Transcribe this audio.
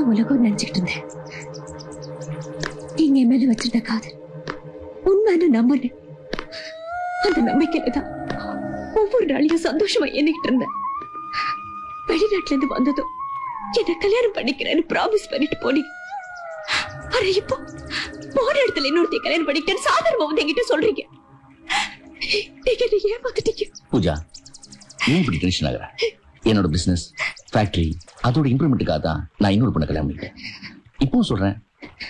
உலகம் நினைச்சுக்கிட்டு இருந்தேன் நீங்க என் மேல வச்சிருந்த காதல் உண்மைன்னு நம்பினேன் அந்த நம்பிக்கையில தான் ஒவ்வொரு நாளையும் சந்தோஷமா எண்ணிக்கிட்டு இருந்தேன் வெளிநாட்டுல இருந்து வந்ததும் என்ன கல்யாணம் பண்ணிக்கிறேன்னு ப்ராமிஸ் பண்ணிட்டு போனீங்க ஆனா இப்போ போன இடத்துல இன்னொருத்தைய கல்யாணம் பண்ணிக்கிட்டேன்னு சாதாரணமா வந்து என்கிட்ட சொல்றீங்க நீங்க என்ன ஏமாத்திட்டீங்க பூஜா ஏன் இப்படி டென்ஷன் ஆகுற என்னோட பிசினஸ் ஃபேக்டரி அதோட இம்ப்ரூவ்மெண்ட்டுக்காக தான் நான் இன்னொரு பொண்ணை கல்யாணம் பண்ணிட்டேன் இப்பவும் சொல்றேன்